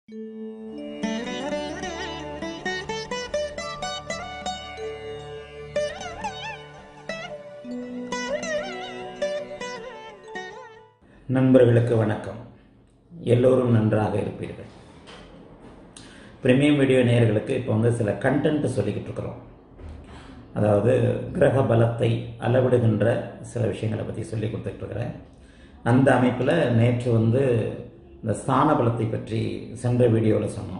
நண்பர்களுக்கு வணக்கம் எல்லோரும் நன்றாக இருப்பீர்கள் பிரீமியம் வீடியோ நேயர்களுக்கு இப்போ வந்து சில கண்டென்ட் சொல்லிக்கிட்டு இருக்கிறோம் அதாவது கிரக பலத்தை அளவிடுகின்ற சில விஷயங்களை பற்றி சொல்லி கொடுத்துட்டு இருக்கிறேன் அந்த அமைப்பில் நேற்று வந்து இந்த ஸ்தான பலத்தை பற்றி சென்ற வீடியோவில் சொன்னோம்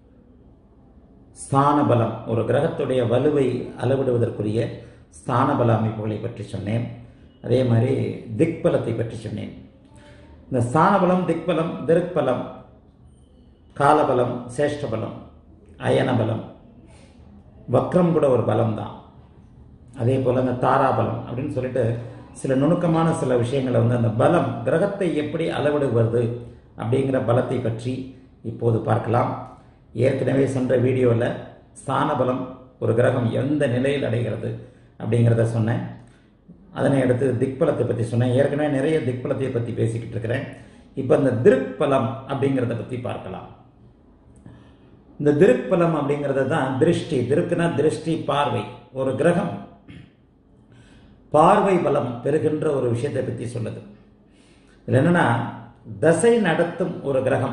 ஸ்தான பலம் ஒரு கிரகத்துடைய வலுவை அளவிடுவதற்குரிய ஸ்தான பல அமைப்புகளை பற்றி சொன்னேன் அதே மாதிரி திக்பலத்தை பற்றி சொன்னேன் இந்த ஸ்தானபலம் திக்பலம் திருக்பலம் காலபலம் சேஷ்டபலம் அயனபலம் வக்ரம் கூட ஒரு பலம் தான் அதே போல் இந்த தாராபலம் அப்படின்னு சொல்லிட்டு சில நுணுக்கமான சில விஷயங்களை வந்து அந்த பலம் கிரகத்தை எப்படி அளவிடுவது அப்படிங்கிற பலத்தை பற்றி இப்போது பார்க்கலாம் ஏற்கனவே சென்ற வீடியோவில் ஸ்தான பலம் ஒரு கிரகம் எந்த நிலையில் அடைகிறது அப்படிங்கிறத சொன்னேன் அதனை அடுத்து திக்பலத்தை பற்றி சொன்னேன் ஏற்கனவே நிறைய திக்பலத்தை பற்றி பேசிக்கிட்டு இருக்கிறேன் இப்போ இந்த திருப்பலம் அப்படிங்கிறத பற்றி பார்க்கலாம் இந்த திருப்பலம் அப்படிங்கிறது தான் திருஷ்டி திருக்குனா திருஷ்டி பார்வை ஒரு கிரகம் பார்வை பலம் பெறுகின்ற ஒரு விஷயத்தை பற்றி சொல்லுது இதில் என்னன்னா தசை நடத்தும் ஒரு கிரகம்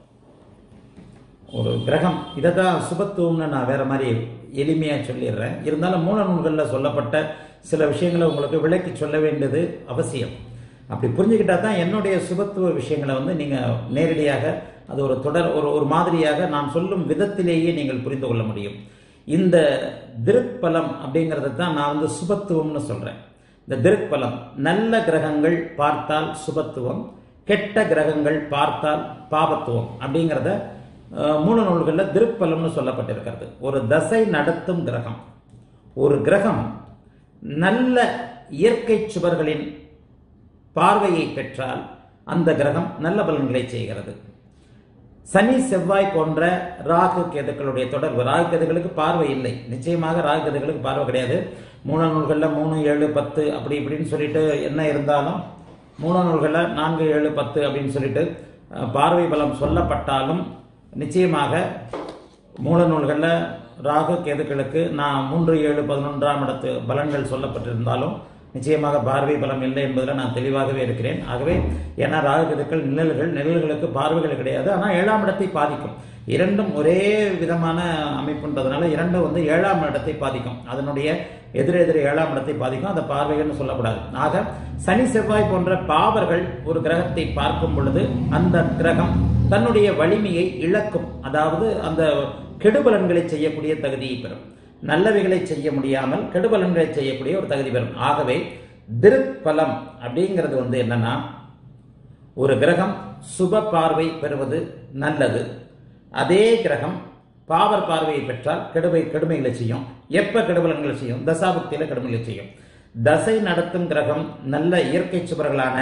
ஒரு கிரகம் இதை தான் சுபத்துவம்னு நான் வேற மாதிரி எளிமையாக சொல்லிடுறேன் இருந்தாலும் மூல நூல்களில் சொல்லப்பட்ட சில விஷயங்களை உங்களுக்கு விளக்கி சொல்ல வேண்டியது அவசியம் அப்படி புரிஞ்சுக்கிட்டா தான் என்னுடைய சுபத்துவ விஷயங்களை வந்து நீங்கள் நேரடியாக அது ஒரு தொடர் ஒரு ஒரு மாதிரியாக நான் சொல்லும் விதத்திலேயே நீங்கள் புரிந்து கொள்ள முடியும் இந்த திருப்பலம் அப்படிங்கிறத தான் நான் வந்து சுபத்துவம்னு சொல்கிறேன் இந்த திருப்பலம் நல்ல கிரகங்கள் பார்த்தால் சுபத்துவம் கெட்ட கிரகங்கள் பார்த்தால் பாபத்துவம் அப்படிங்கிறத மூல நூல்களில் திருப்பலம்னு சொல்லப்பட்டிருக்கிறது ஒரு தசை நடத்தும் கிரகம் ஒரு கிரகம் நல்ல இயற்கை சுவர்களின் பார்வையை பெற்றால் அந்த கிரகம் நல்ல பலன்களை செய்கிறது சனி செவ்வாய் போன்ற ராகு கேதுக்களுடைய தொடர்பு ராகு கேதுகளுக்கு பார்வை இல்லை நிச்சயமாக ராகு கேதுகளுக்கு பார்வை கிடையாது மூல நூல்களில் மூணு ஏழு பத்து அப்படி இப்படின்னு சொல்லிட்டு என்ன இருந்தாலும் மூல நூல்களில் நான்கு ஏழு பத்து அப்படின்னு சொல்லிட்டு பார்வை பலம் சொல்லப்பட்டாலும் நிச்சயமாக மூல நூல்களில் ராகு கேதுக்களுக்கு நான் மூன்று ஏழு பதினொன்றாம் இடத்து பலன்கள் சொல்லப்பட்டிருந்தாலும் நிச்சயமாக பார்வை பலம் இல்லை என்பதில் நான் தெளிவாகவே இருக்கிறேன் ஆகவே ஏன்னா ராகு கேதுக்கள் நிழல்கள் நிழல்களுக்கு பார்வைகள் கிடையாது ஆனால் ஏழாம் இடத்தை பாதிக்கும் இரண்டும் ஒரே விதமான அமைப்புன்றதுனால இரண்டும் வந்து ஏழாம் இடத்தை பாதிக்கும் அதனுடைய எதிரெதிர் ஏழாம் இடத்தை பாதிக்கும் அந்த பார்வைகள்னு சொல்லக்கூடாது ஆக சனி செவ்வாய் போன்ற பாவர்கள் ஒரு கிரகத்தை பார்க்கும் பொழுது அந்த கிரகம் தன்னுடைய வலிமையை இழக்கும் அதாவது அந்த கெடுபலன்களை செய்யக்கூடிய தகுதியை பெறும் நல்லவைகளை செய்ய முடியாமல் கெடுபலன்களை செய்யக்கூடிய ஒரு தகுதி பெறும் ஆகவே திருப்பலம் அப்படிங்கிறது வந்து என்னன்னா ஒரு கிரகம் சுப பார்வை பெறுவது நல்லது அதே கிரகம் பாவர் பார்வையை பெற்றால் கெடுமை கெடுமைகளை செய்யும் எப்ப கெடுபலன்களை செய்யும் தசாபக்தியில கெடுமைகளை செய்யும் தசை நடத்தும் கிரகம் நல்ல இயற்கை சுவர்களான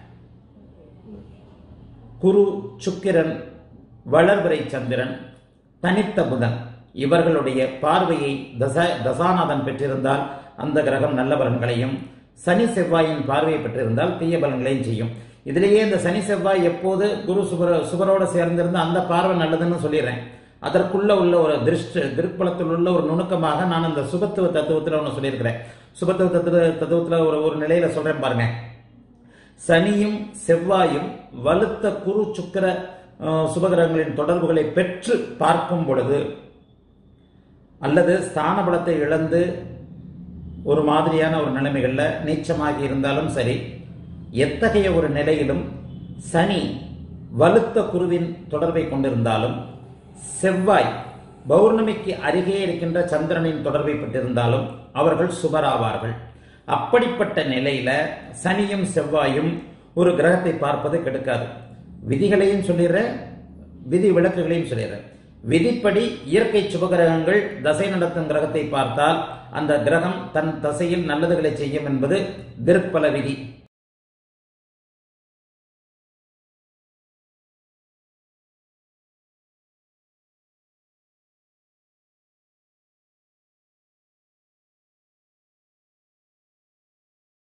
குரு சுக்கிரன் வளர்வரை சந்திரன் தனித்த புதன் இவர்களுடைய பார்வையை தச தசாநாதன் பெற்றிருந்தால் அந்த கிரகம் நல்ல பலன்களையும் சனி செவ்வாயின் பார்வையை பெற்றிருந்தால் தீய பலன்களையும் செய்யும் இதிலேயே இந்த சனி செவ்வாய் எப்போது குரு சுபர சுபரோட சேர்ந்திருந்த அந்த பார்வை நல்லதுன்னு சொல்லிடுறேன் அதற்குள்ள உள்ள ஒரு திருஷ்ட திருப்பலத்தில் உள்ள ஒரு நுணுக்கமாக நான் இந்த சுபத்துவ தத்துவத்தில் ஒன்று சொல்லியிருக்கிறேன் சுபத்துவ தத்துவ தத்துவத்தில் ஒரு ஒரு நிலையில சொல்றேன் பாருங்க சனியும் செவ்வாயும் வலுத்த குரு சுக்கர சுபகிரகங்களின் தொடர்புகளை பெற்று பார்க்கும் பொழுது அல்லது ஸ்தான பலத்தை இழந்து ஒரு மாதிரியான ஒரு நிலைமைகளில் நீச்சமாகி இருந்தாலும் சரி எத்தகைய ஒரு நிலையிலும் சனி வலுத்த குருவின் தொடர்பை கொண்டிருந்தாலும் செவ்வாய் பௌர்ணமிக்கு அருகே இருக்கின்ற சந்திரனின் தொடர்பை பெற்றிருந்தாலும் அவர்கள் சுபராவார்கள் அப்படிப்பட்ட நிலையில சனியும் செவ்வாயும் ஒரு கிரகத்தை பார்ப்பது கெடுக்காது விதிகளையும் சொல்லிடுறேன் விதி விளக்குகளையும் சொல்லிடுறேன் விதிப்படி இயற்கை சுபகிரகங்கள் தசை நடத்தும் கிரகத்தை பார்த்தால் அந்த கிரகம் தன் தசையில் நல்லதுகளை செய்யும் என்பது திருப்பல விதி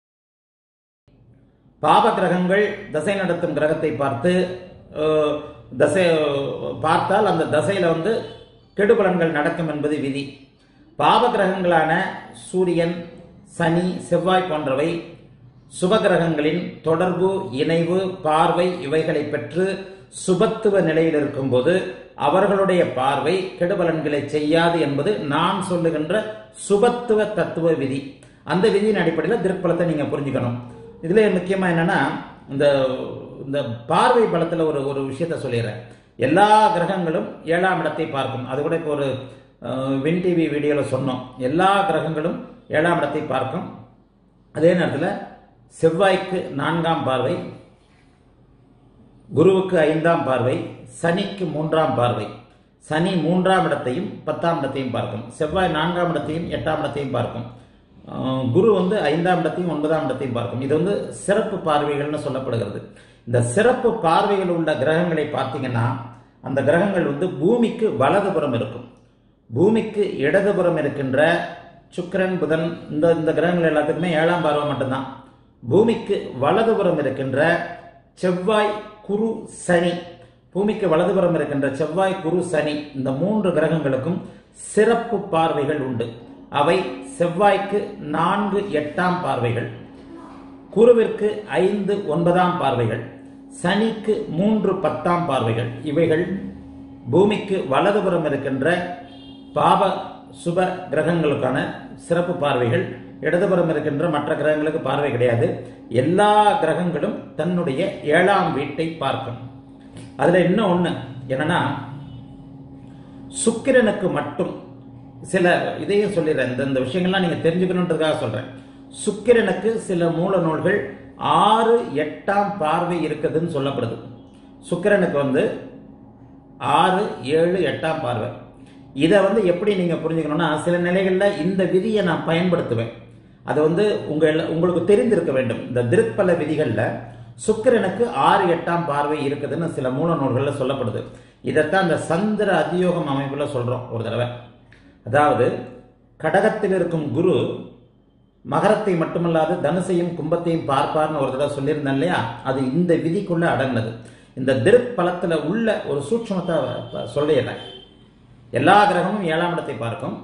பாப கிரகங்கள் தசை நடத்தும் கிரகத்தை பார்த்து அஹ், தசை பார்த்தால் அந்த தசையில வந்து கெடுபலன்கள் நடக்கும் என்பது விதி பாவ கிரகங்களான சூரியன் சனி செவ்வாய் போன்றவை சுபகிரகங்களின் தொடர்பு இணைவு பார்வை இவைகளை பெற்று சுபத்துவ நிலையில் இருக்கும்போது அவர்களுடைய பார்வை கெடுபலன்களை செய்யாது என்பது நான் சொல்லுகின்ற சுபத்துவ தத்துவ விதி அந்த விதியின் அடிப்படையில் திருப்பலத்தை நீங்க புரிஞ்சுக்கணும் இதுல முக்கியமா என்னன்னா இந்த இந்த பார்வை பலத்துல ஒரு ஒரு விஷயத்த சொல்லிடுறேன் எல்லா கிரகங்களும் ஏழாம் இடத்தை பார்க்கும் அது கூட இப்போ ஒரு அஹ், வின் டிவி வீடியோவில் சொன்னோம் எல்லா கிரகங்களும் ஏழாம் இடத்தை பார்க்கும் அதே நேரத்தில் செவ்வாய்க்கு நான்காம் பார்வை குருவுக்கு ஐந்தாம் பார்வை சனிக்கு மூன்றாம் பார்வை சனி மூன்றாம் இடத்தையும் பத்தாம் இடத்தையும் பார்க்கும் செவ்வாய் நான்காம் இடத்தையும் எட்டாம் இடத்தையும் பார்க்கும் அஹ் குரு வந்து ஐந்தாம் இடத்தையும் ஒன்பதாம் இடத்தையும் பார்க்கும் இது வந்து சிறப்பு பார்வைகள்னு சொல்லப்படுகிறது இந்த சிறப்பு பார்வைகள் உள்ள கிரகங்களை பார்த்தீங்கன்னா அந்த கிரகங்கள் வந்து பூமிக்கு வலதுபுறம் இருக்கும் பூமிக்கு இடதுபுறம் இருக்கின்ற சுக்கிரன் புதன் இந்த இந்த கிரகங்கள் எல்லாத்துக்குமே ஏழாம் பார்வை மட்டும்தான் பூமிக்கு வலதுபுறம் இருக்கின்ற செவ்வாய் குரு சனி பூமிக்கு வலதுபுறம் இருக்கின்ற செவ்வாய் குரு சனி இந்த மூன்று கிரகங்களுக்கும் சிறப்பு பார்வைகள் உண்டு அவை செவ்வாய்க்கு நான்கு எட்டாம் பார்வைகள் குருவிற்கு ஐந்து ஒன்பதாம் பார்வைகள் சனிக்கு மூன்று பத்தாம் பார்வைகள் இவைகள் பூமிக்கு வலதுபுறம் இருக்கின்ற பாவ சுப கிரகங்களுக்கான சிறப்பு பார்வைகள் இடதுபுறம் இருக்கின்ற மற்ற கிரகங்களுக்கு பார்வை கிடையாது எல்லா கிரகங்களும் தன்னுடைய ஏழாம் வீட்டை பார்க்கும் அதுல இன்னும் ஒண்ணு என்னன்னா சுக்கிரனுக்கு மட்டும் சில இதையும் சொல்லிடுறேன் இந்த இந்த விஷயங்கள்லாம் நீங்க தெரிஞ்சுக்கணுன்றதுக்காக சொல்றேன் சுக்கிரனுக்கு சில மூல நூல்கள் ஆறு எட்டாம் பார்வை இருக்குதுன்னு சொல்லப்படுது சுக்கிரனுக்கு வந்து ஆறு ஏழு எட்டாம் பார்வை இதை வந்து எப்படி நீங்க புரிஞ்சுக்கணும்னா சில நிலைகள்ல இந்த விதியை நான் பயன்படுத்துவேன் அது வந்து உங்க எல்லா- உங்களுக்கு தெரிந்திருக்க வேண்டும் இந்த திருப்பல விதிகள்ல சுக்கிரனுக்கு ஆறு எட்டாம் பார்வை இருக்குதுன்னு சில மூல நூல்கள்ல சொல்லப்படுது இதைத்தான் இந்த சந்திர அதியோகம் அமைப்புல சொல்றோம் ஒரு தடவை அதாவது கடகத்தில் இருக்கும் குரு மகரத்தை மட்டுமல்லாது தனுசையும் கும்பத்தையும் பார்ப்பார்னு ஒரு தடவை சொல்லியிருந்தேன் இல்லையா அது இந்த விதிக்குள்ள அடங்கினது இந்த திருப்பலத்துல உள்ள ஒரு சூட்சமத்தை ப- சொல்லிடுறேன் எல்லா கிரகமும் ஏழாம் இடத்தை பார்க்கும்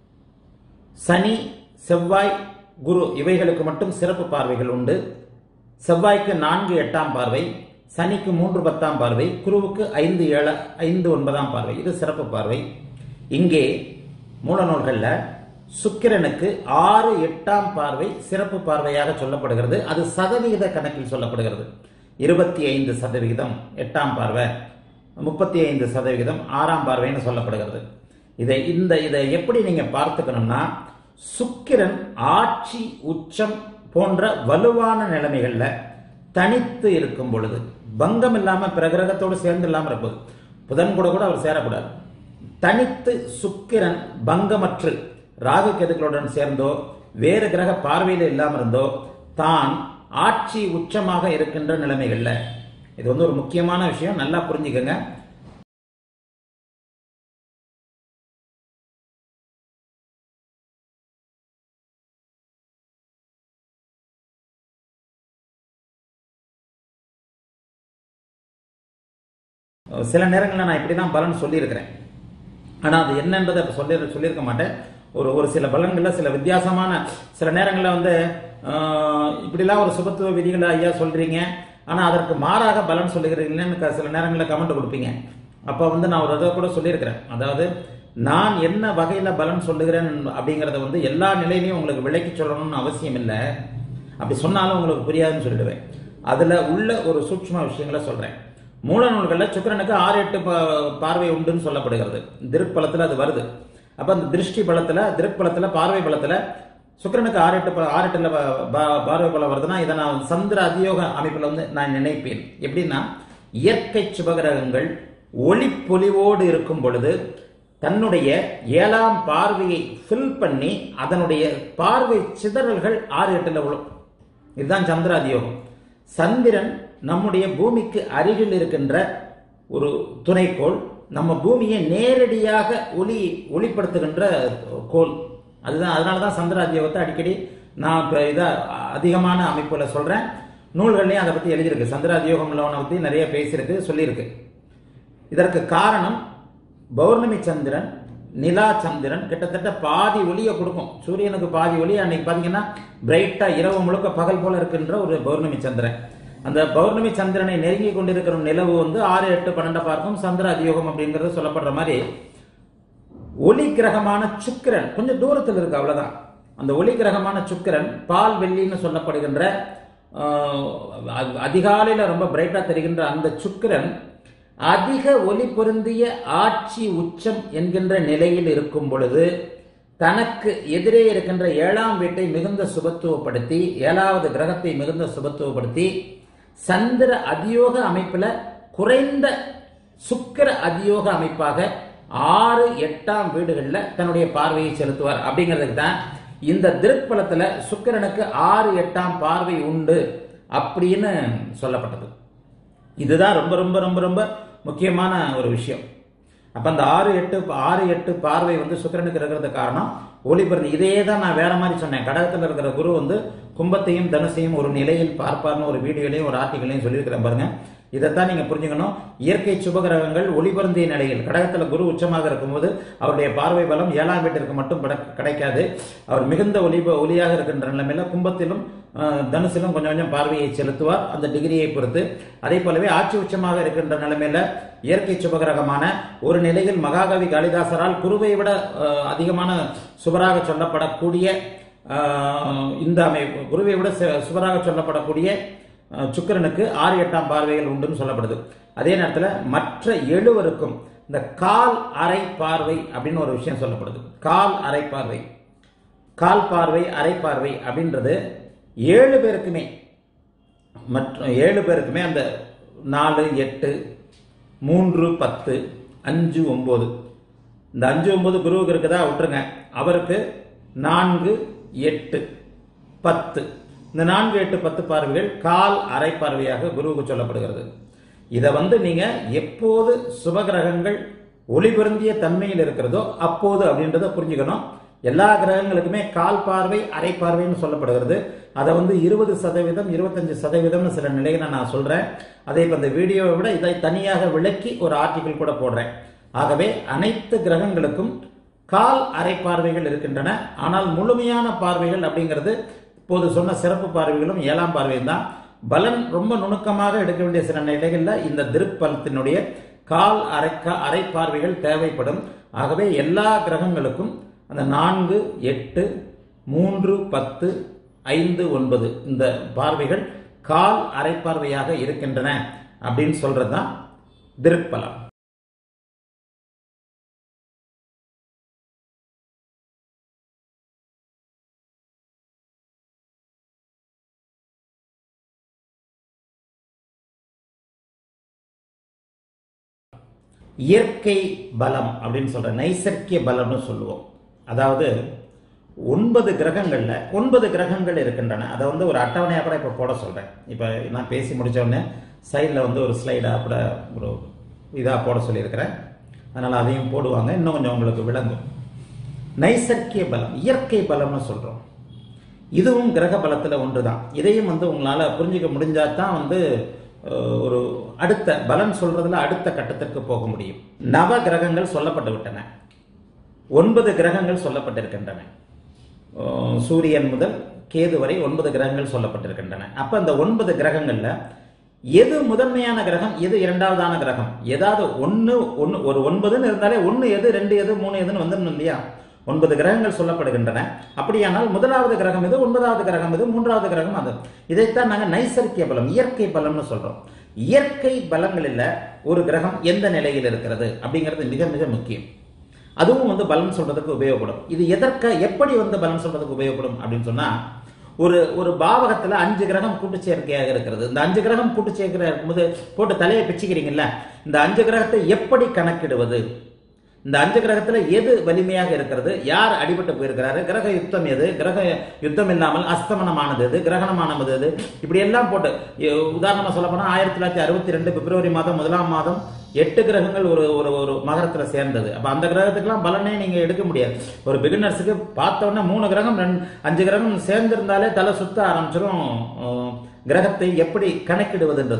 சனி செவ்வாய் குரு இவைகளுக்கு மட்டும் சிறப்பு பார்வைகள் உண்டு செவ்வாய்க்கு நான்கு எட்டாம் பார்வை சனிக்கு மூன்று பத்தாம் பார்வை குருவுக்கு ஐந்து ஏழ ஐந்து ஒன்பதாம் பார்வை இது சிறப்பு பார்வை இங்கே மூல நூல்கள்ல சுக்கிரனுக்கு ஆறு எட்டாம் பார்வை சிறப்பு பார்வையாக சொல்லப்படுகிறது அது சதவிகித கணக்கில் சொல்லப்படுகிறது இருபத்தி ஐந்து சதவிகிதம் எட்டாம் பார்வை முப்பத்தி ஐந்து சதவிகிதம் ஆறாம் பார்வைன்னு சொல்லப்படுகிறது இதை இந்த இதை எப்படி நீங்க பார்த்துக்கணும்னா சுக்கிரன் ஆட்சி உச்சம் போன்ற வலுவான நிலைமைகள்ல தனித்து இருக்கும் பொழுது பங்கம் இல்லாம பிற கிரகத்தோடு சேர்ந்து இல்லாம இருப்பது புதன் கூட கூட அவர் சேரக்கூடாது தனித்து சுக்கிரன் பங்கமற்று ராகு கேதுக்களுடன் சேர்ந்தோ வேறு கிரக பார்வையில் இல்லாம இருந்தோ தான் ஆட்சி உச்சமாக இருக்கின்ற நிலைமைகள்ல இது வந்து ஒரு முக்கியமான விஷயம் நல்லா புரிஞ்சுக்கங்க சில நேரங்களில் நான் இப்படி தான் பலன் சொல்லியிருக்கிறேன் ஆனால் அது என்னன்றதை இப்போ சொல்லி சொல்லியிருக்க மாட்டேன் ஒரு ஒரு சில பலன்களில் சில வித்தியாசமான சில நேரங்களில் வந்து ஆஹ், இப்படிலாம் ஒரு சுபத்துவ விதிகளை ஐயா சொல்றீங்க ஆனால் அதற்கு மாறாக பலன் சொல்லுகிறீங்களேன்னு க- சில நேரங்களில் கமெண்ட் கொடுப்பீங்க அப்போ வந்து நான் ஒரு இதை கூட சொல்லியிருக்கிறேன் அதாவது நான் என்ன வகையில் பலன் சொல்லுகிறேன் அப்படிங்கிறத வந்து எல்லா நிலையிலையும் உங்களுக்கு விளக்கி சொல்லணும்னு அவசியம் இல்லை அப்படி சொன்னாலும் உங்களுக்கு புரியாதுன்னு சொல்லிடுவேன் அதுல உள்ள ஒரு சூட்சும விஷயங்களை சொல்றேன் மூல நூல்கள்ல சுக்கிரனுக்கு ஆறு எட்டு பா- பார்வை உண்டுன்னு சொல்லப்படுகிறது திருப்பலத்துல அது வருது அப்ப அந்த திருஷ்டி பலத்துல திருப்பலத்துல பார்வை பலத்துல சுக்கிரனுக்கு ஆறு எட்டு ப- ஆறு எட்டுல ப- பா- பார்வை பலம் வருதுன்னா இதை நான் சந்திர அதியோக அமைப்புல வந்து நான் நினைப்பேன் எப்படின்னா இயற்கை சுபகிரகங்கள் ஒளிப்பொலிவோடு இருக்கும் பொழுது தன்னுடைய ஏழாம் பார்வையை ஃபில் பண்ணி அதனுடைய பார்வை சிதறல்கள் ஆறு எட்டுல விழும் இதுதான் சந்திர அதியோகம் சந்திரன் நம்முடைய பூமிக்கு அருகில் இருக்கின்ற ஒரு துணைக்கோள் நம்ம பூமியை நேரடியாக ஒளி ஒளிப்படுத்துகின்ற கோள் அதுதான் அதனால தான் சந்திர அதியோகத்தை அடிக்கடி நான் இப்போ இதை அதிகமான அமைப்புல சொல்றேன் நூல்கள்லையும் அதை பத்தி எழுதியிருக்கு சந்திர அதியோகம் லோனை பத்தி நிறைய பேசியிருக்கு சொல்லியிருக்கு இதற்கு காரணம் பௌர்ணமி சந்திரன் நிலா சந்திரன் கிட்டத்தட்ட பாதி ஒளியை கொடுக்கும் சூரியனுக்கு பாதி ஒளி அன்னைக்கு பார்த்தீங்கன்னா பிரைட்டா இரவு முழுக்க பகல் போல இருக்கின்ற ஒரு பௌர்ணமி சந்திரன் அந்த பௌர்ணமி சந்திரனை நெருங்கி கொண்டிருக்கிற நிலவு வந்து ஆறு எட்டு பன்னெண்டை பார்க்கும் சந்திர அதியோகம் அப்படிங்கிறது சொல்லப்படுற மாதிரி ஒளி கிரகமான சுக்கிரன் கொஞ்சம் தூரத்தில் இருக்கு அவ்வளவுதான் அந்த ஒளி கிரகமான சுக்கிரன் பால் வெள்ளின்னு சொல்லப்படுகின்ற ஆஹ், அதிகாலையில ரொம்ப பிரைட்டா தெரிகின்ற அந்த சுக்கிரன் அதிக ஒளி பொருந்திய ஆட்சி உச்சம் என்கின்ற நிலையில் இருக்கும் பொழுது தனக்கு எதிரே இருக்கின்ற ஏழாம் வீட்டை மிகுந்த சுபத்துவப்படுத்தி ஏழாவது கிரகத்தை மிகுந்த சுபத்துவப்படுத்தி சந்திர அதியோக அமைப்புல குறைந்த சுக்கிர அதியோக அமைப்பாக ஆறு எட்டாம் வீடுகள்ல தன்னுடைய பார்வையை செலுத்துவார் அப்படிங்கிறதுக்கு தான் இந்த திருப்பலத்துல சுக்கிரனுக்கு ஆறு எட்டாம் பார்வை உண்டு அப்படின்னு சொல்லப்பட்டது இதுதான் ரொம்ப ரொம்ப ரொம்ப ரொம்ப முக்கியமான ஒரு விஷயம் அப்ப அந்த ஆறு எட்டு ஆறு எட்டு பார்வை வந்து சுக்கிரனுக்கு இருக்கிறது காரணம் ஒளிபரந்து இதே தான் நான் வேற மாதிரி சொன்னேன் கடகத்தில் இருக்கிற குரு வந்து கும்பத்தையும் தனுசையும் ஒரு நிலையில் பார்ப்பார்னு ஒரு வீடியோலையும் ஒரு ஆர்டிகளையும் சொல்லியிருக்கிறேன் பாருங்க இதைத்தான் நீங்க புரிஞ்சுக்கணும் இயற்கை சுபகிரகங்கள் ஒளிபருந்திய நிலையில் கடகத்துல குரு உச்சமாக இருக்கும்போது அவருடைய பார்வை பலம் ஏழாம் வீட்டிற்கு மட்டும் பட- கிடைக்காது அவர் மிகுந்த ஒளி ஒளியாக இருக்கின்ற நிலைமையில கும்பத்திலும் அஹ், தனுசிலும் கொஞ்சம் கொஞ்சம் பார்வையை செலுத்துவார் அந்த டிகிரியை பொறுத்து அதே போலவே ஆட்சி உச்சமாக இருக்கின்ற நிலைமையில இயற்கை சுபகிரகமான ஒரு நிலையில் மகாகவி காளிதாசரால் குருவை விட அஹ், அதிகமான சுபராக சொல்லப்படக்கூடிய அஹ், இந்த அமைப்பு குருவை விட சு- சுபராக சொல்லப்படக்கூடிய அஹ், சுக்கிரனுக்கு ஆறு எட்டாம் பார்வைகள் உண்டுன்னு சொல்லப்படுது அதே நேரத்தில் மற்ற எழுவருக்கும் இந்த கால் அரை பார்வை அப்படின்னு ஒரு விஷயம் சொல்லப்படுது கால் அரை பார்வை கால் பார்வை அரை பார்வை அப்படின்றது ஏழு பேருக்குமே மற்ற ஏழு பேருக்குமே அந்த நாலு எட்டு மூன்று பத்து அஞ்சு ஒன்பது இந்த அஞ்சு ஒன்பது குருவுக்கு இருக்குதா விட்டுருங்க அவருக்கு நான்கு எட்டு பத்து இந்த நான்கு எட்டு பத்து பார்வைகள் கால் அரை பார்வையாக குருவுக்கு சொல்லப்படுகிறது இதை வந்து நீங்க எப்போது சுபகிரகங்கள் ஒளிபருந்திய தன்மையில் இருக்கிறதோ அப்போது அப்படின்றத புரிஞ்சுக்கணும் எல்லா கிரகங்களுக்குமே கால் பார்வை அரை பார்வைன்னு சொல்லப்படுகிறது அதை வந்து இருபது சதவீதம் இருபத்தஞ்சு சதவீதம்னு சில நிலைகளை நான் சொல்றேன் அதை இப்போ இந்த வீடியோவை விட இதை தனியாக விளக்கி ஒரு ஆர்டிகிள் கூட போடுறேன் ஆகவே அனைத்து கிரகங்களுக்கும் கால் அரை பார்வைகள் இருக்கின்றன ஆனால் முழுமையான பார்வைகள் அப்படிங்கிறது இப்போது சொன்ன சிறப்பு பார்வைகளும் ஏழாம் பார்வையும் தான் பலன் ரொம்ப நுணுக்கமாக எடுக்க வேண்டிய சில நிலைகளில் இந்த திருப்பலத்தினுடைய கால் அரை அரை பார்வைகள் தேவைப்படும் ஆகவே எல்லா கிரகங்களுக்கும் அந்த நான்கு எட்டு மூன்று பத்து ஐந்து ஒன்பது இந்த பார்வைகள் கால் அரை பார்வையாக இருக்கின்றன அப்படின்னு சொல்றது தான் திருப்பலம் இயற்கை பலம் அப்படின்னு சொல்ற நைசர்கிய பலம்னு சொல்லுவோம் அதாவது ஒன்பது கிரகங்கள்ல ஒன்பது கிரகங்கள் இருக்கின்றன அதை வந்து ஒரு அட்டவணையா கூட இப்ப போட சொல்றேன் இப்ப நான் பேசி முடிச்ச உடனே சைடில் வந்து ஒரு ஸ்லைடா கூட ஒரு இதா போட சொல்லியிருக்கிறேன் அதனால அதையும் போடுவாங்க இன்னும் கொஞ்சம் உங்களுக்கு விளங்கும் நைசர்கிய பலம் இயற்கை பலம்னு சொல்றோம் இதுவும் கிரக பலத்துல ஒன்றுதான் இதையும் வந்து உங்களால புரிஞ்சுக்க முடிஞ்சா தான் வந்து அஹ், ஒரு அடுத்த பலன் சொல்றதுல அடுத்த கட்டத்திற்கு போக முடியும் நவ கிரகங்கள் சொல்லப்பட்டு விட்டன ஒன்பது கிரகங்கள் சொல்லப்பட்டிருக்கின்றன அஹ், சூரியன் முதல் கேது வரை ஒன்பது கிரகங்கள் சொல்லப்பட்டிருக்கின்றன அப்ப அந்த ஒன்பது கிரகங்கள்ல எது முதன்மையான கிரகம் எது இரண்டாவதான கிரகம் ஏதாவது ஒன்னு ஒன்னு ஒரு ஒன்பதுன்னு இருந்தாலே ஒன்னு எது ரெண்டு எது மூணு எதுன்னு வந்துடணும் இல்லையா ஒன்பது கிரகங்கள் சொல்லப்படுகின்றன அப்படியானால் முதலாவது கிரகம் இது ஒன்பதாவது கிரகம் இது மூன்றாவது கிரகம் அது இதைத்தான் நாங்க நைசர்கிய பலம் இயற்கை பலம்னு சொல்றோம் இயற்கை பலங்களில் ஒரு கிரகம் எந்த நிலையில் இருக்கிறது அப்படிங்கிறது மிக மிக முக்கியம் அதுவும் வந்து பலன் சொல்றதுக்கு உபயோகப்படும் இது எதற்க எப்படி வந்து பலன் சொல்றதுக்கு உபயோகப்படும் அப்படின்னு சொன்னா ஒரு ஒரு பாவகத்துல அஞ்சு கிரகம் கூட்டு சேர்க்கையாக இருக்கிறது இந்த அஞ்சு கிரகம் கூட்டு சேர்க்கிற இருக்கும்போது போட்டு தலையை பிச்சுக்கிறீங்கல்ல இந்த அஞ்சு கிரகத்தை எப்படி கணக்கிடுவது இந்த அஞ்சு கிரகத்துல எது வலிமையாக இருக்கிறது யார் அடிபட்டு போயிருக்கிறாரு கிரக யுத்தம் எது கிரக யுத்தம் இல்லாமல் அஸ்தமனமானது எது கிரகணமானது எது இப்படி எல்லாம் போட்டு எ- உதாரணமா சொல்ல போனா ஆயிரத்தி தொள்ளாயிரத்தி அறுபத்தி ரெண்டு பிப்ரவரி மாதம் முதலாம் மாதம் எட்டு கிரகங்கள் ஒரு ஒரு ஒரு மகரத்துல சேர்ந்தது அப்ப அந்த கிரகத்துக்கெல்லாம் பலனே நீங்க எடுக்க முடியாது ஒரு பிகினர்ஸுக்கு பார்த்த உடனே மூணு கிரகம் ரெண்டு அஞ்சு கிரகம் சேர்ந்திருந்தாலே தலை சுத்த ஆரம்பிச்சிடும் அஹ், கிரகத்தை எப்படி கணக்கிடுவதுன்றது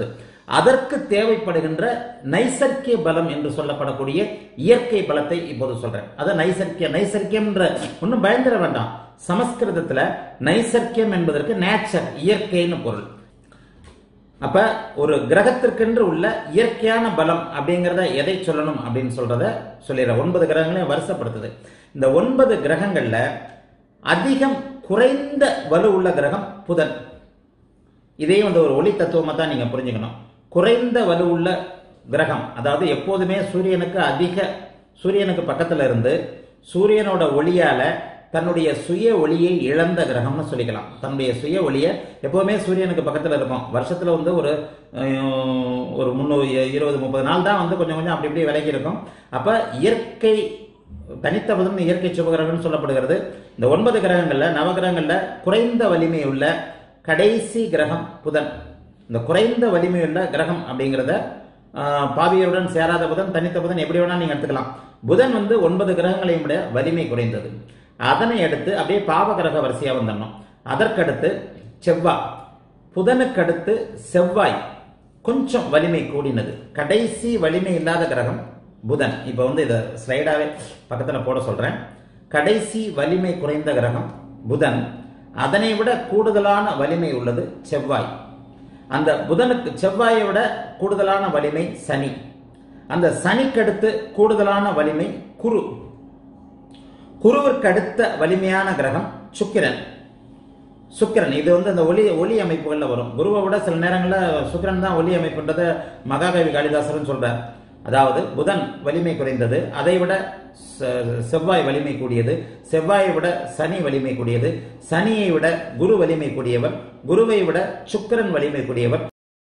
அதற்கு தேவைப்படுகின்ற நைசர்கிய பலம் என்று சொல்லப்படக்கூடிய இயற்கை பலத்தை இப்போது சொல்றேன் அது நைசர்கிய நைசர்கியம்ன்ற ஒன்றும் பயந்துட வேண்டாம் சமஸ்கிருதத்துல நைசர்கியம் என்பதற்கு நேச்சர் இயற்கைன்னு பொருள் அப்ப ஒரு கிரகத்திற்கென்று உள்ள இயற்கையான பலம் அப்படிங்கிறத எதை சொல்லணும் அப்படின்னு சொல்றத சொல்லிடுறேன் ஒன்பது கிரகங்களையும் வருஷப்படுத்துது இந்த ஒன்பது கிரகங்கள்ல அதிகம் குறைந்த வலு உள்ள கிரகம் புதன் இதையும் வந்து ஒரு ஒளி தத்துவமா தான் நீங்க புரிஞ்சுக்கணும் குறைந்த வலு உள்ள கிரகம் அதாவது எப்போதுமே சூரியனுக்கு அதிக சூரியனுக்கு பக்கத்துல இருந்து சூரியனோட ஒளியால தன்னுடைய சுய ஒளியை இழந்த கிரகம்னு சொல்லிக்கலாம் தன்னுடைய சுய ஒளியை எப்பவுமே சூரியனுக்கு பக்கத்துல இருக்கும் வருஷத்துல வந்து ஒரு அஹ், ஒரு முந்நூறு இருபது முப்பது நாள் தான் வந்து கொஞ்சம் கொஞ்சம் அப்படி இப்படி விலகி இருக்கும் அப்ப இயற்கை தனித்த புதன் இயற்கை சுபகிரகம்னு சொல்லப்படுகிறது இந்த ஒன்பது கிரகங்கள்ல நவகிரகங்கள்ல குறைந்த வலிமை உள்ள கடைசி கிரகம் புதன் இந்த குறைந்த வலிமை உள்ள கிரகம் அப்படிங்கிறத ஆஹ், பாவியருடன் சேராத புதன் தனித்த புதன் எப்படி வேணா நீங்க எடுத்துக்கலாம் புதன் வந்து ஒன்பது கிரகங்களையும் விட வலிமை குறைந்தது அதனை அடுத்து அப்படியே பாவ கிரக வரிசையா வந்துடணும் அதற்கடுத்து செவ்வாய் புதனுக்கு அடுத்து செவ்வாய் கொஞ்சம் வலிமை கூடினது கடைசி வலிமை இல்லாத கிரகம் புதன் இப்போ வந்து இதை ஸ்லைடாவே பக்கத்தில் போட சொல்றேன் கடைசி வலிமை குறைந்த கிரகம் புதன் அதனை விட கூடுதலான வலிமை உள்ளது செவ்வாய் அந்த புதனுக்கு செவ்வாயை விட கூடுதலான வலிமை சனி அந்த சனிக்கடுத்து கூடுதலான வலிமை குரு குருவிற்கு அடுத்த வலிமையான கிரகம் சுக்கிரன் சுக்கிரன் இது வந்து அந்த ஒளி ஒளி அமைப்புகள்ல வரும் குருவை விட சில நேரங்களில் சுக்கிரன் தான் ஒளி அமைப்புன்றத மகாகவி காளிதாசரன் சொல்றார் அதாவது புதன் வலிமை குறைந்தது அதை விட செ- செவ்வாய் வலிமை கூடியது செவ்வாயை விட சனி வலிமை கூடியது சனியை விட குரு வலிமை கூடியவர் குருவை விட சுக்கிரன் வலிமை கூடியவர்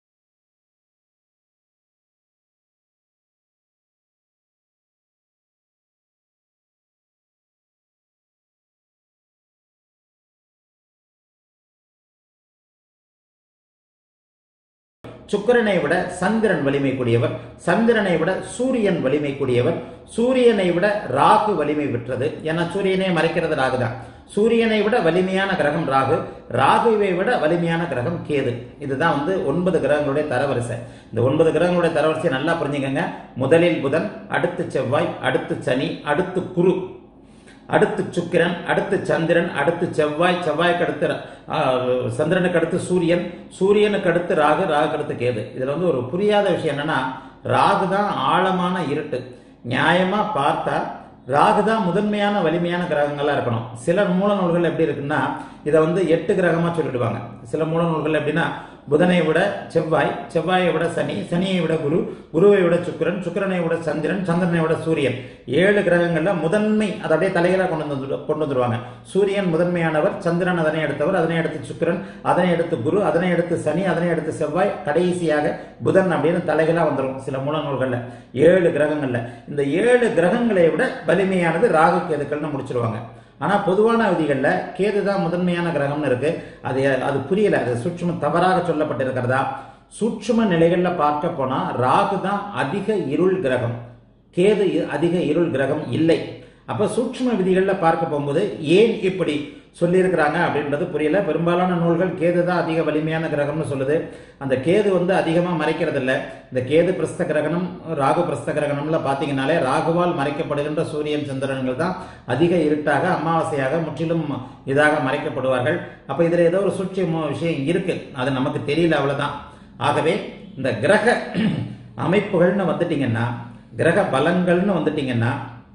சுக்கிரனை விட சந்திரன் வலிமை கூடியவர் சந்திரனை விட சூரியன் வலிமை கூடியவர் சூரியனை விட ராகு வலிமை பெற்றது ஏன்னா சூரியனை மறைக்கிறது ராகு தான் சூரியனை விட வலிமையான கிரகம் ராகு ராகுவை விட வலிமையான கிரகம் கேது இதுதான் வந்து ஒன்பது கிரகங்களுடைய தரவரிசை இந்த ஒன்பது கிரகங்களுடைய தரவரிசையை நல்லா புரிஞ்சுக்கங்க முதலில் புதன் அடுத்து செவ்வாய் அடுத்து சனி அடுத்து குரு அடுத்து சுக்கிரன் அடுத்து சந்திரன் அடுத்து செவ்வாய் செவ்வாய்க்கு அடுத்து ஆ, சந்திரனுக்கு அடுத்து சூரியன் சூரியனுக்கு அடுத்து ராகு ராகு அடுத்து கேது இதுல வந்து ஒரு புரியாத விஷயம் என்னன்னா ராகு தான் ஆழமான இருட்டு நியாயமா பார்த்தா ராகு தான் முதன்மையான வலிமையான கிரகங்களா இருக்கணும் சில மூல நூல்கள் எப்படி இருக்குன்னா இதை வந்து எட்டு கிரகமா சொல்லிடுவாங்க சில மூல நூல்கள் எப்படின்னா புதனை விட செவ்வாய் செவ்வாயை விட சனி சனியை விட குரு குருவை விட சுக்கிரன் சுக்கிரனை விட சந்திரன் சந்திரனை விட சூரியன் ஏழு கிரகங்கள்ல முதன்மை அதை அப்படியே தலைகளா கொண்டு வந்து கொண்டு வந்துருவாங்க சூரியன் முதன்மையானவர் சந்திரன் அதனை அடுத்தவர் அதனை அடுத்து சுக்கிரன் அதனை அடுத்து குரு அதனை அடுத்து சனி அதனை அடுத்து செவ்வாய் கடைசியாக புதன் அப்படின்னு தலைகளா வந்துரும் சில மூல நூல்கள்ல ஏழு கிரகங்கள்ல இந்த ஏழு கிரகங்களை விட வலிமையானது ராகு கேதுக்கள்னு முடிச்சிருவாங்க ஆனா பொதுவான விதிகள்ல கேது தான் முதன்மையான கிரகம்னு இருக்கு அது அது புரியல அது சூட்சும தவறாக சொல்லப்பட்டிருக்கிறதா சூட்சும நிலைகள்ல பார்க்க போனா ராகு தான் அதிக இருள் கிரகம் கேது இ- அதிக இருள் கிரகம் இல்லை அப்ப சூட்சும விதிகள்ல பார்க்க போகும்போது ஏன் இப்படி சொல்லியிருக்கிறாங்க அப்படின்றது புரியல பெரும்பாலான நூல்கள் கேது தான் அதிக வலிமையான கிரகம்னு சொல்லுது அந்த கேது வந்து அதிகமா மறைக்கிறது இல்ல இந்த கேது பிரஸ்த கிரகணம் ராகு பிரஸ்த கிரகணம்ல பாத்தீங்கன்னாலே ராகுவால் மறைக்கப்படுகின்ற சூரியன் சந்திரன்கள் தான் அதிக இருட்டாக அமாவாசையாக முற்றிலும் இதாக மறைக்கப்படுவார்கள் அப்ப இதுல ஏதோ ஒரு சூட்சம விஷயம் இருக்கு அது நமக்கு தெரியல அவ்வளவுதான் ஆகவே இந்த கிரக அமைப்புகள்னு வந்துட்டீங்கன்னா கிரக பலங்கள்னு வந்துட்டீங்கன்னா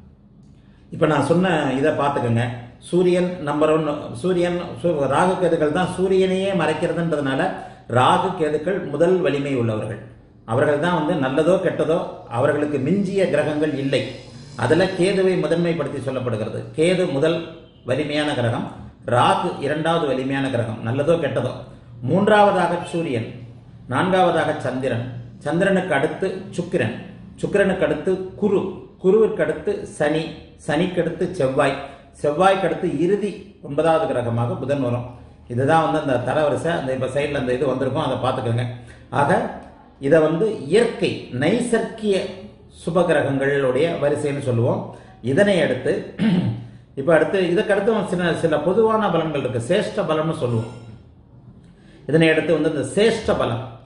இப்ப நான் சொன்ன இதை பார்த்துக்கோங்க சூரியன் நம்பர் ஒன் சூரியன் சு- ராகு கேதுக்கள் தான் சூரியனையே மறைக்கிறதுன்றதுனால ராகு கேதுக்கள் முதல் வலிமை உள்ளவர்கள் அவர்கள் தான் வந்து நல்லதோ கெட்டதோ அவர்களுக்கு மிஞ்சிய கிரகங்கள் இல்லை அதுல கேதுவை முதன்மைப்படுத்தி சொல்லப்படுகிறது கேது முதல் வலிமையான கிரகம் ராகு இரண்டாவது வலிமையான கிரகம் நல்லதோ கெட்டதோ மூன்றாவதாக சூரியன் நான்காவதாக சந்திரன் சந்திரனுக்கு அடுத்து சுக்கிரன் சுக்கிரனுக்கு அடுத்து குரு குருவிற்கு அடுத்து சனி சனிக்கு அடுத்து செவ்வாய் செவ்வாய்க்கு அடுத்து இறுதி ஒன்பதாவது கிரகமாக புதன் வரும் இதுதான் வந்து அந்த தரவரிசை அந்த இப்போ சைடில் அந்த இது வந்திருக்கும் அதை பார்த்துக்கோங்க ஆக இதை வந்து இயற்கை நைசர்க்கிய சுபகிரகங்களுடைய வரிசைன்னு சொல்லுவோம் இதனை அடுத்து இப்போ அடுத்து இதுக்கு அடுத்து சில சில பொதுவான பலன்கள் இருக்கு சேஷ்ட பலம்னு சொல்லுவோம் இதனை அடுத்து வந்து இந்த சேஷ்ட பலம்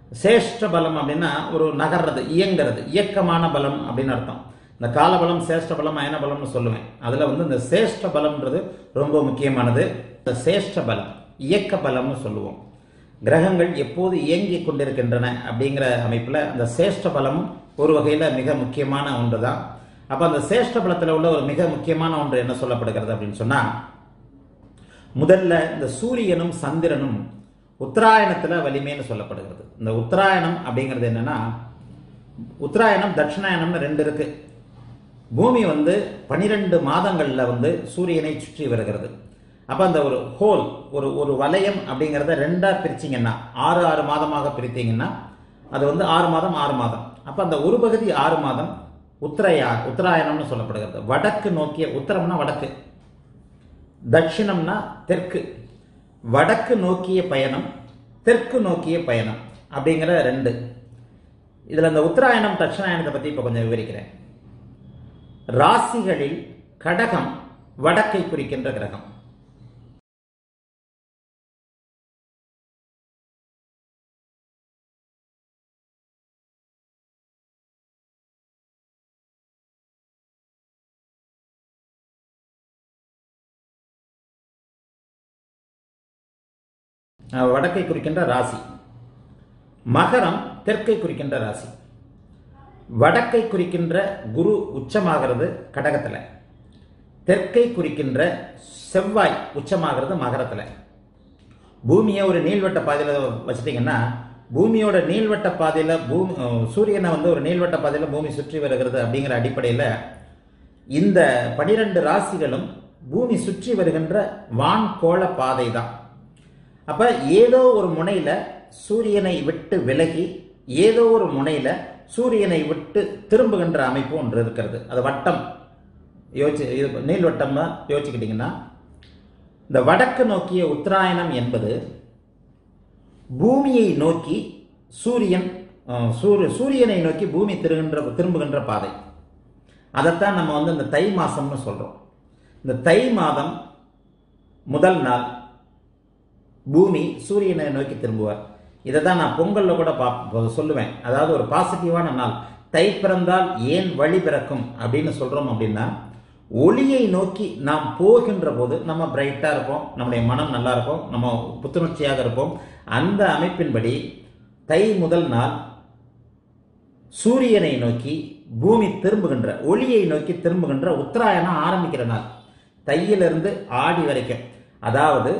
சேஷ்ட பலம் அப்படின்னா ஒரு நகர்றது இயங்கிறது இயக்கமான பலம் அப்படின்னு அர்த்தம் இந்த காலபலம் சேஷ்ட பலம் அயன பலம்னு சொல்லுவேன் அதுல வந்து இந்த சேஷ்ட பலம்ன்றது ரொம்ப முக்கியமானது இந்த சேஷ்ட பலம் இயக்க பலம்னு சொல்லுவோம் கிரகங்கள் எப்போது இயங்கிக் கொண்டிருக்கின்றன அப்படிங்கிற அமைப்புல அந்த சேஷ்ட பலமும் ஒரு வகையில மிக முக்கியமான ஒன்று தான் அப்ப அந்த சேஷ்ட பலத்துல உள்ள ஒரு மிக முக்கியமான ஒன்று என்ன சொல்லப்படுகிறது அப்படின்னு சொன்னா முதல்ல இந்த சூரியனும் சந்திரனும் உத்தராயணத்துல வலிமைன்னு சொல்லப்படுகிறது இந்த உத்தராயணம் அப்படிங்கிறது என்னன்னா உத்தராயணம் தட்சிணாயணம்னு ரெண்டு இருக்கு பூமி வந்து பனிரெண்டு மாதங்கள்ல வந்து சூரியனை சுற்றி வருகிறது அப்ப அந்த ஒரு ஹோல் ஒரு ஒரு வலயம் அப்படிங்கிறத ரெண்டா பிரிச்சிங்கன்னா ஆறு ஆறு மாதமாக பிரித்தீங்கன்னா அது வந்து ஆறு மாதம் ஆறு மாதம் அப்ப அந்த ஒரு பகுதி ஆறு மாதம் உத்தரையா உத்தராயணம்னு சொல்லப்படுகிறது வடக்கு நோக்கிய உத்தரம்னா வடக்கு தட்சிணம்னா தெற்கு வடக்கு நோக்கிய பயணம் தெற்கு நோக்கிய பயணம் அப்படிங்கிற ரெண்டு இதுல இந்த உத்தராயணம் தட்சிணாயணத்தை பத்தி இப்ப கொஞ்சம் விவரிக்கிறேன் ராசிகளில் கடகம் வடக்கை குறிக்கின்ற கிரகம் அஹ் வடக்கை குறிக்கின்ற ராசி மகரம் தெற்கை குறிக்கின்ற ராசி வடக்கை குறிக்கின்ற குரு உச்சமாகிறது கடகத்துல தெற்கை குறிக்கின்ற செவ்வாய் உச்சமாகிறது மகரத்துல பூமியை ஒரு நீள்வட்ட பாதையில வச்சிட்டீங்கன்னா பூமியோட நீள்வட்ட பாதையில பூமி அஹ் சூரியனை வந்து ஒரு நீள்வட்ட பாதையில பூமி சுற்றி வருகிறது அப்படிங்கிற அடிப்படையில இந்த பனிரெண்டு ராசிகளும் பூமி சுற்றி வருகின்ற வான்கோள பாதை தான் அப்ப ஏதோ ஒரு முனையில சூரியனை விட்டு விலகி ஏதோ ஒரு முனையில சூரியனை விட்டு திரும்புகின்ற அமைப்பு ஒன்று இருக்கிறது அது வட்டம் யோசிச்சு இது நீள்வட்டம்னா யோசிச்சுக்கிட்டீங்கன்னா இந்த வடக்கு நோக்கிய உத்தராயணம் என்பது பூமியை நோக்கி சூரியன் அஹ், சூரிய சூரியனை நோக்கி பூமி திருகின்ற திரும்புகின்ற பாதை அதைத்தான் நம்ம வந்து இந்த தை மாசம்னு சொல்றோம் இந்த தை மாதம் முதல் நாள் பூமி சூரியனை நோக்கி திரும்புவார் இதை தான் நான் பொங்கல்ல கூட பா சொல்லுவேன் அதாவது ஒரு பாசிட்டிவான நாள் தை பிறந்தால் ஏன் வழி பிறக்கும் அப்படின்னு சொல்றோம் அப்படின்னா ஒளியை நோக்கி நாம் போகின்ற போது நம்ம பிரைட்டா இருப்போம் நம்முடைய மனம் நல்லா இருக்கும் நம்ம புத்துணர்ச்சியாக இருப்போம் அந்த அமைப்பின்படி தை முதல் நாள் சூரியனை நோக்கி பூமி திரும்புகின்ற ஒளியை நோக்கி திரும்புகின்ற உத்தராயணம் ஆரம்பிக்கிற நாள் தையிலிருந்து ஆடி வரைக்கும் அதாவது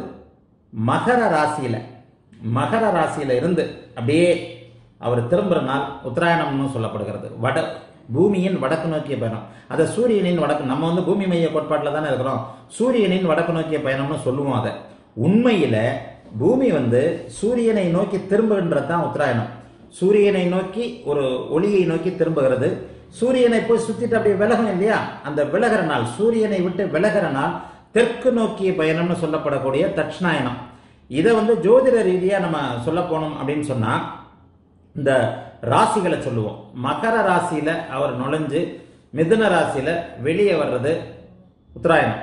மகர ராசியில மகர ராசியில இருந்து அப்படியே அவர் திரும்புற நாள் உத்தராயணம்னு சொல்லப்படுகிறது வட பூமியின் வடக்கு நோக்கிய பயணம் அதை சூரியனின் வடக்கு நம்ம வந்து பூமி மைய கோட்பாட்டில் தானே இருக்கிறோம் சூரியனின் வடக்கு நோக்கிய பயணம்னு சொல்லுவோம் அதை உண்மையில பூமி வந்து சூரியனை நோக்கி திரும்புகின்றது தான் உத்தராயணம் சூரியனை நோக்கி ஒரு ஒளியை நோக்கி திரும்புகிறது சூரியனை போய் சுத்திட்டு அப்படியே விலகும் இல்லையா அந்த விலகிற நாள் சூரியனை விட்டு விலகிற நாள் தெற்கு நோக்கிய பயணம்னு சொல்லப்படக்கூடிய தட்சிணாயனம் இதை வந்து ஜோதிட ரீதியா நம்ம சொல்ல போனோம் அப்படின்னு சொன்னா இந்த ராசிகளை சொல்லுவோம் மகர ராசியில அவர் நுழைஞ்சு மிதுன ராசியில வெளியே வர்றது உத்தராயணம்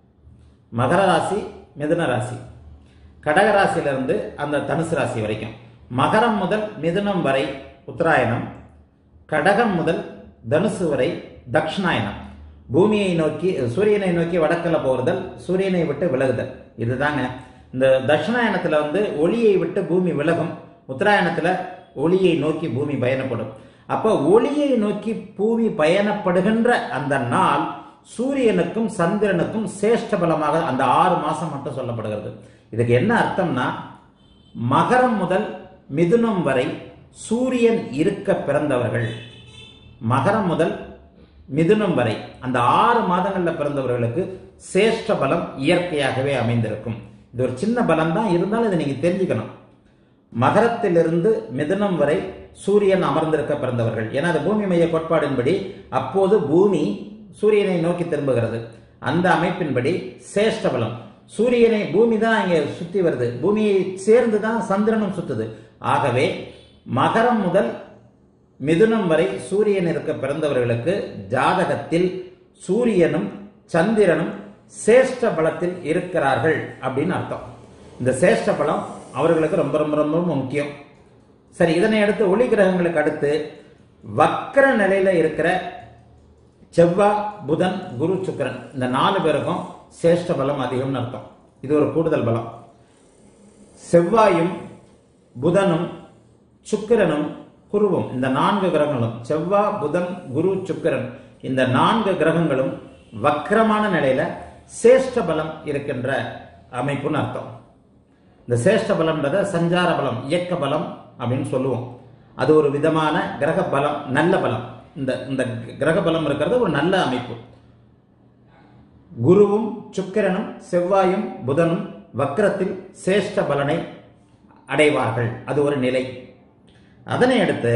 மகர ராசி மிதுன ராசி கடக ராசியில இருந்து அந்த தனுசு ராசி வரைக்கும் மகரம் முதல் மிதுனம் வரை உத்தராயணம் கடகம் முதல் தனுசு வரை தக்ஷணாயனம் பூமியை நோக்கி சூரியனை நோக்கி வடக்கில் போகிறதல் சூரியனை விட்டு விலகுதல் இதுதாங்க இந்த தட்சிணாயனத்துல வந்து ஒளியை விட்டு பூமி விலகும் உத்தராயணத்துல ஒளியை நோக்கி பூமி பயணப்படும் அப்ப ஒளியை நோக்கி பூமி பயணப்படுகின்ற அந்த நாள் சூரியனுக்கும் சந்திரனுக்கும் சேஷ்ட பலமாக அந்த ஆறு மாசம் மட்டும் சொல்லப்படுகிறது இதுக்கு என்ன அர்த்தம்னா மகரம் முதல் மிதுனம் வரை சூரியன் இருக்க பிறந்தவர்கள் மகரம் முதல் மிதுனம் வரை அந்த ஆறு மாதங்கள்ல பிறந்தவர்களுக்கு சேஷ்ட பலம் இயற்கையாகவே அமைந்திருக்கும் இது ஒரு சின்ன பலம் தான் இருந்தாலும் இதை நீங்க தெரிஞ்சுக்கணும் மகரத்திலிருந்து மிதுனம் வரை சூரியன் அமர்ந்திருக்க பிறந்தவர்கள் ஏன்னா அது பூமி மைய கோட்பாடின்படி அப்போது பூமி சூரியனை நோக்கி திரும்புகிறது அந்த அமைப்பின்படி சேஷ்ட பலம் சூரியனை பூமி தான் இங்க சுத்தி வருது பூமியை சேர்ந்து தான் சந்திரனும் சுத்துது ஆகவே மகரம் முதல் மிதுனம் வரை சூரியன் இருக்க பிறந்தவர்களுக்கு ஜாதகத்தில் சூரியனும் சந்திரனும் சேஷ்ட பலத்தில் இருக்கிறார்கள் அப்படின்னு அர்த்தம் இந்த சேஷ்ட பலம் அவர்களுக்கு ரொம்ப ரொம்ப ரொம்ப முக்கியம் சரி இதனை அடுத்து ஒளி கிரகங்களுக்கு அடுத்து வக்கர நிலையில இருக்கிற செவ்வாய் புதன் குரு சுக்கிரன் இந்த நாலு பேருக்கும் சேஷ்ட பலம் அதிகம்னு அர்த்தம் இது ஒரு கூடுதல் பலம் செவ்வாயும் புதனும் சுக்கிரனும் குருவும் இந்த நான்கு கிரகங்களும் செவ்வாய் புதன் குரு சுக்கிரன் இந்த நான்கு கிரகங்களும் வக்கரமான நிலையில சேஷ்ட பலம் இருக்கின்ற அமைப்புன்னு அர்த்தம் இந்த சேஷ்ட பலம்ன்றத சஞ்சார பலம் இயக்க பலம் அப்படின்னு சொல்லுவோம் அது ஒரு விதமான கிரக பலம் நல்ல பலம் இந்த இந்த கிரக பலம் இருக்கிறது ஒரு நல்ல அமைப்பு குருவும் சுக்கிரனும் செவ்வாயும் புதனும் வக்கரத்தில் சேஷ்ட பலனை அடைவார்கள் அது ஒரு நிலை அதனை அடுத்து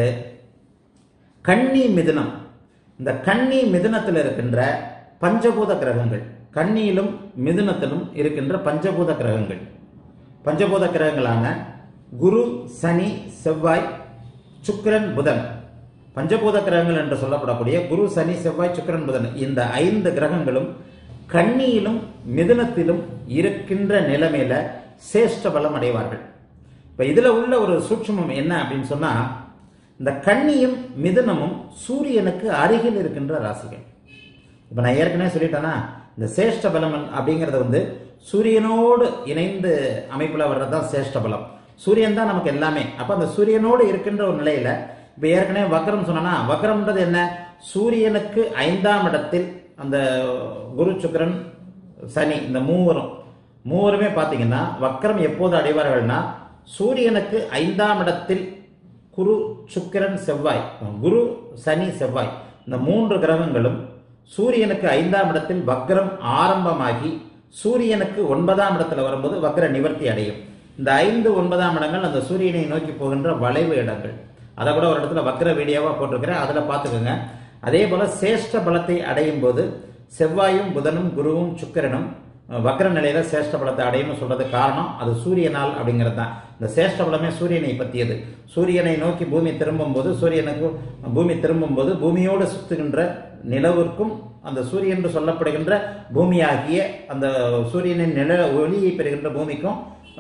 கன்னி மிதுனம் இந்த கன்னி மிதுனத்தில் இருக்கின்ற பஞ்சபூத கிரகங்கள் கன்னியிலும் மிதுனத்திலும் இருக்கின்ற பஞ்சபூத கிரகங்கள் பஞ்சபூத கிரகங்களான குரு சனி செவ்வாய் சுக்கிரன் புதன் பஞ்சபூத கிரகங்கள் என்று சொல்லப்படக்கூடிய குரு சனி செவ்வாய் சுக்கிரன் புதன் இந்த ஐந்து கிரகங்களும் கன்னியிலும் மிதுனத்திலும் இருக்கின்ற நிலைமையில சேஷ்ட பலம் அடைவார்கள் இப்ப இதுல உள்ள ஒரு சூட்சுமம் என்ன அப்படின்னு சொன்னா இந்த கன்னியும் மிதுனமும் சூரியனுக்கு அருகில் இருக்கின்ற ராசிகள் இப்ப நான் ஏற்கனவே சொல்லிட்டேன்னா இந்த சேஷ்ட பலம் அப்படிங்கறது வந்து சூரியனோடு இணைந்து அமைப்புல வர்றதுதான் சேஷ்ட பலம் சூரியன் தான் நமக்கு எல்லாமே அப்ப அந்த சூரியனோடு இருக்கின்ற ஒரு நிலையில இப்ப ஏற்கனவே வக்ரம் சொன்னா வக்ரம்ன்றது என்ன சூரியனுக்கு ஐந்தாம் இடத்தில் அந்த குரு சுக்கிரன் சனி இந்த மூவரும் மூவருமே பாத்தீங்கன்னா வக்ரம் எப்போது அடைவார்கள்னா சூரியனுக்கு ஐந்தாம் இடத்தில் குரு சுக்கிரன் செவ்வாய் குரு சனி செவ்வாய் இந்த மூன்று கிரகங்களும் சூரியனுக்கு ஐந்தாம் இடத்தில் வக்ரம் ஆரம்பமாகி சூரியனுக்கு ஒன்பதாம் இடத்துல வரும்போது வக்ர நிவர்த்தி அடையும் இந்த ஐந்து ஒன்பதாம் இடங்கள் அந்த சூரியனை நோக்கி போகின்ற வளைவு இடங்கள் அதை கூட ஒரு இடத்துல வக்ர வீடியோவா போட்டிருக்கிறேன் அதுல பாத்துக்கோங்க அதே போல சேஷ்ட பலத்தை அடையும் போது செவ்வாயும் புதனும் குருவும் சுக்கிரனும் வக்ர நிலையில சேஷ்ட பலத்தை அடையணும் சொல்றது காரணம் அது சூரியனால் அப்படிங்கிறது தான் இந்த சேஷ்ட பலமே சூரியனை பற்றியது சூரியனை நோக்கி பூமி திரும்பும் போது சூரியனுக்கு பூமி திரும்பும் போது பூமியோடு சுத்துகின்ற நிலவிற்கும் அந்த சூரியன் என்று சொல்லப்படுகின்ற பூமியாகிய அந்த சூரியனின் நில ஒளியை பெறுகின்ற பூமிக்கும்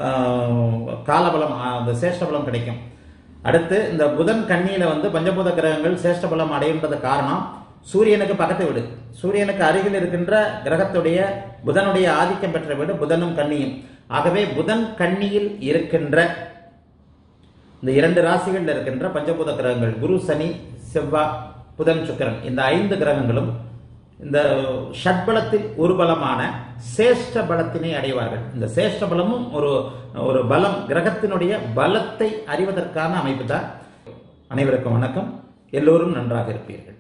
காலபலம் அந்த சேஷ்ட பலம் கிடைக்கும் அடுத்து இந்த புதன் கண்ணியில வந்து பஞ்சபூத கிரகங்கள் சேஷ்ட பலம் அடைகின்றது காரணம் சூரியனுக்கு பக்கத்து வீடு சூரியனுக்கு அருகில் இருக்கின்ற கிரகத்துடைய புதனுடைய ஆதிக்கம் பெற்ற வீடு புதனும் கன்னியும் ஆகவே புதன் கன்னியில் இருக்கின்ற இந்த இரண்டு ராசிகளில் இருக்கின்ற பஞ்சபூத கிரகங்கள் குரு சனி செவ்வாய் புதன் சுக்கரன் இந்த ஐந்து கிரகங்களும் இந்த ஷட்பலத்தில் ஒரு பலமான சேஷ்ட பலத்தினை அடைவார்கள் இந்த சேஷ்ட பலமும் ஒரு ஒரு பலம் கிரகத்தினுடைய பலத்தை அறிவதற்கான அமைப்பு தான் அனைவருக்கும் வணக்கம் எல்லோரும் நன்றாக இருப்பீர்கள்